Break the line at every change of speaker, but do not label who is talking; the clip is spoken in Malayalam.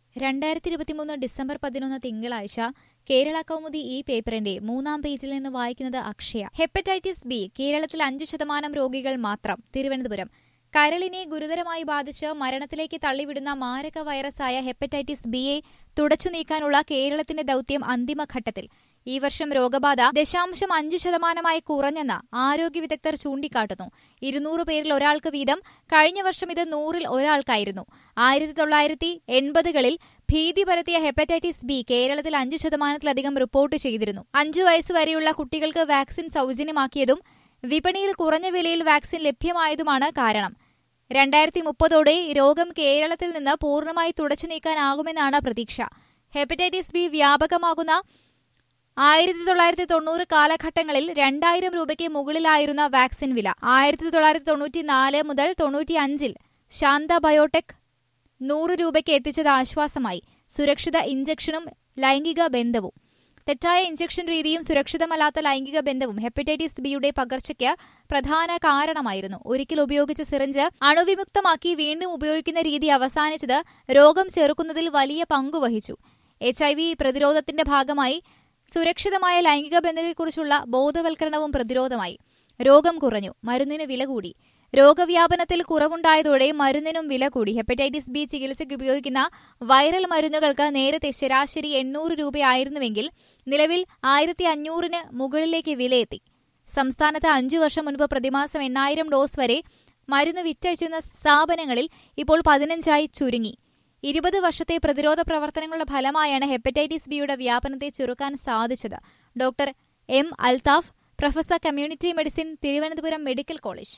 രണ്ടായിരത്തി ഇരുപത്തിമൂന്ന് ഡിസംബർ പതിനൊന്ന് തിങ്കളാഴ്ച കേരള കൗമുദി ഈ പേപ്പറിന്റെ മൂന്നാം പേജിൽ നിന്ന് വായിക്കുന്നത് അക്ഷയ ഹെപ്പറ്റൈറ്റിസ് ബി കേരളത്തിൽ അഞ്ച് ശതമാനം രോഗികൾ മാത്രം തിരുവനന്തപുരം കരളിനെ ഗുരുതരമായി ബാധിച്ച് മരണത്തിലേക്ക് തള്ളിവിടുന്ന മാരക വൈറസായ ഹെപ്പറ്റൈറ്റിസ് ബിയെ തുടച്ചു നീക്കാനുള്ള കേരളത്തിന്റെ ദൌത്യം അന്തിമഘട്ടത്തിൽ ഈ വർഷം രോഗബാധ ദശാംശം അഞ്ച് ശതമാനമായി കുറഞ്ഞെന്ന് ആരോഗ്യ വിദഗ്ധർ ചൂണ്ടിക്കാട്ടുന്നു ഇരുന്നൂറ് പേരിൽ ഒരാൾക്ക് വീതം കഴിഞ്ഞ വർഷം ഇത് നൂറിൽ ഒരാൾക്കായിരുന്നു ആയിരത്തി തൊള്ളായിരത്തി എൺപതുകളിൽ ഭീതി പരത്തിയ ഹെപ്പറ്റൈറ്റിസ് ബി കേരളത്തിൽ അഞ്ച് ശതമാനത്തിലധികം റിപ്പോർട്ട് ചെയ്തിരുന്നു അഞ്ചു വയസ്സുവരെയുള്ള കുട്ടികൾക്ക് വാക്സിൻ സൗജന്യമാക്കിയതും വിപണിയിൽ കുറഞ്ഞ വിലയിൽ വാക്സിൻ ലഭ്യമായതുമാണ് കാരണം രണ്ടായിരത്തി മുപ്പതോടെ രോഗം കേരളത്തിൽ നിന്ന് പൂർണ്ണമായി തുടച്ചു നീക്കാനാകുമെന്നാണ് പ്രതീക്ഷ ഹെപ്പറ്റൈറ്റിസ് ബി വ്യാപകമാകുന്ന ആയിരത്തി തൊള്ളായിരത്തി തൊണ്ണൂറ് കാലഘട്ടങ്ങളിൽ രണ്ടായിരം രൂപയ്ക്ക് മുകളിലായിരുന്ന വാക്സിൻ വില ആയിരത്തി തൊള്ളായിരത്തി തൊണ്ണൂറ്റി നാല് മുതൽ തൊണ്ണൂറ്റി അഞ്ചിൽ ശാന്ത ബയോടെക് നൂറ് രൂപയ്ക്ക് എത്തിച്ചത് ആശ്വാസമായി സുരക്ഷിത ഇഞ്ചക്ഷനും ലൈംഗിക ബന്ധവും തെറ്റായ ഇഞ്ചക്ഷൻ രീതിയും സുരക്ഷിതമല്ലാത്ത ലൈംഗിക ബന്ധവും ഹെപ്പറ്റൈറ്റിസ് ബിയുടെ പകർച്ചയ്ക്ക് പ്രധാന കാരണമായിരുന്നു ഒരിക്കൽ ഉപയോഗിച്ച സിറിഞ്ച് അണുവിമുക്തമാക്കി വീണ്ടും ഉപയോഗിക്കുന്ന രീതി അവസാനിച്ചത് രോഗം ചെറുക്കുന്നതിൽ വലിയ പങ്കുവഹിച്ചു എച്ച് ഐ വി പ്രതിരോധത്തിന്റെ ഭാഗമായി സുരക്ഷിതമായ ലൈംഗിക ബന്ധത്തെക്കുറിച്ചുള്ള ബോധവൽക്കരണവും പ്രതിരോധമായി രോഗം കുറഞ്ഞു മരുന്നിന് വില കൂടി രോഗവ്യാപനത്തിൽ കുറവുണ്ടായതോടെ മരുന്നിനും വില കൂടി ഹെപ്പറ്റൈറ്റിസ് ബി ചികിത്സയ്ക്ക് ഉപയോഗിക്കുന്ന വൈറൽ മരുന്നുകൾക്ക് നേരത്തെ ശരാശരി എണ്ണൂറ് രൂപയായിരുന്നുവെങ്കിൽ നിലവിൽ ആയിരത്തി അഞ്ഞൂറിന് മുകളിലേക്ക് വിലയെത്തി സംസ്ഥാനത്ത് അഞ്ചു വർഷം മുൻപ് പ്രതിമാസം എണ്ണായിരം ഡോസ് വരെ മരുന്ന് വിറ്റഴിച്ചിരുന്ന സ്ഥാപനങ്ങളിൽ ഇപ്പോൾ പതിനഞ്ചായി ചുരുങ്ങി ഇരുപത് വർഷത്തെ പ്രതിരോധ പ്രവർത്തനങ്ങളുടെ ഫലമായാണ് ഹെപ്പറ്റൈറ്റിസ് ബിയുടെ വ്യാപനത്തെ ചെറുക്കാൻ സാധിച്ചത് doctor M Althaf professor community medicine Thiruvananthapuram medical college